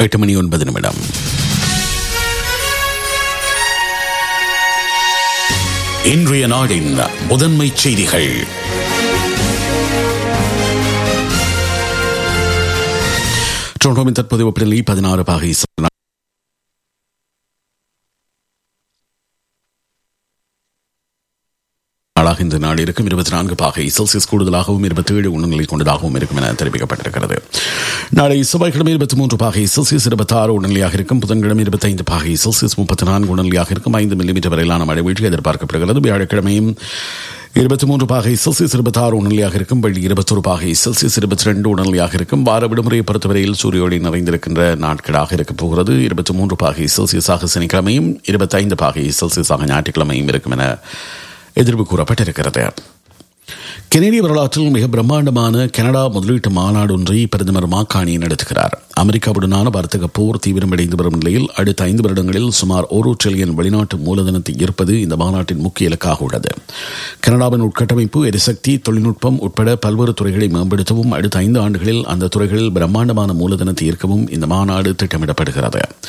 எட்டு மணி ஒன்பது நிமிடம் இன்றைய நாடின் முதன்மை செய்திகள் டொரண்டோவின் தற்போதைய வெப்பநிலை பதினாறு பாகை நாளாக இந்த நாள் இருக்கும் இருபத்தி நான்கு பாகை செல்சியஸ் கூடுதலாகவும் இருபத்தி ஏழு உணர்நிலை கொண்டதாகவும் இருக்கும் என தெரிவிக்கப்பட்டிருக்கிறது நாளை செவ்வாய்க்கிழமை இருபத்தி மூன்று பாகை செல்சியஸ் இருபத்தி ஆறு உணர்நிலையாக இருக்கும் புதன்கிழமை இருபத்தி ஐந்து பாகை செல்சியஸ் முப்பத்தி நான்கு உணர்நிலையாக இருக்கும் ஐந்து மில்லிமீட்டர் வரையிலான மழை வீழ்ச்சி எதிர்பார்க்கப்படுகிறது வியாழக்கிழமையும் இருபத்தி மூன்று பாகை செல்சியஸ் இருபத்தி ஆறு உணர்நிலையாக இருக்கும் வெள்ளி இருபத்தொரு பாகை செல்சியஸ் இருபத்தி ரெண்டு உணர்நிலையாக இருக்கும் வார விடுமுறையை பொறுத்தவரையில் சூரிய ஒளி நிறைந்திருக்கின்ற நாட்களாக இருக்கப் போகிறது இருபத்தி மூன்று பாகை செல்சியஸாக சனிக்கிழமையும் இருபத்தி ஐந்து பாகை செல்சியஸாக ஞாயிற்றுக்கிழமையும் இருக்கும் என எதிர்ப்பு கூறப்பட்டிருக்கிறது கெனடிய வரலாற்றில் மிக பிரம்மாண்டமான கனடா முதலீட்டு மாநாடு ஒன்றை பிரதமர் மாக்காணி நடத்துகிறார் அமெரிக்காவுடனான வர்த்தக போர் தீவிரமடைந்து வரும் நிலையில் அடுத்த ஐந்து வருடங்களில் சுமார் ஒரு டிரில்லியன் வெளிநாட்டு மூலதனத்தை ஈர்ப்பது இந்த மாநாட்டின் முக்கிய இலக்காக உள்ளது கனடாவின் உட்கட்டமைப்பு எரிசக்தி தொழில்நுட்பம் உட்பட பல்வேறு துறைகளை மேம்படுத்தவும் அடுத்த ஐந்து ஆண்டுகளில் அந்த துறைகளில் பிரம்மாண்டமான மூலதனத்தை ஈர்க்கவும் இந்த மாநாடு திட்டமிடப்படுகிறது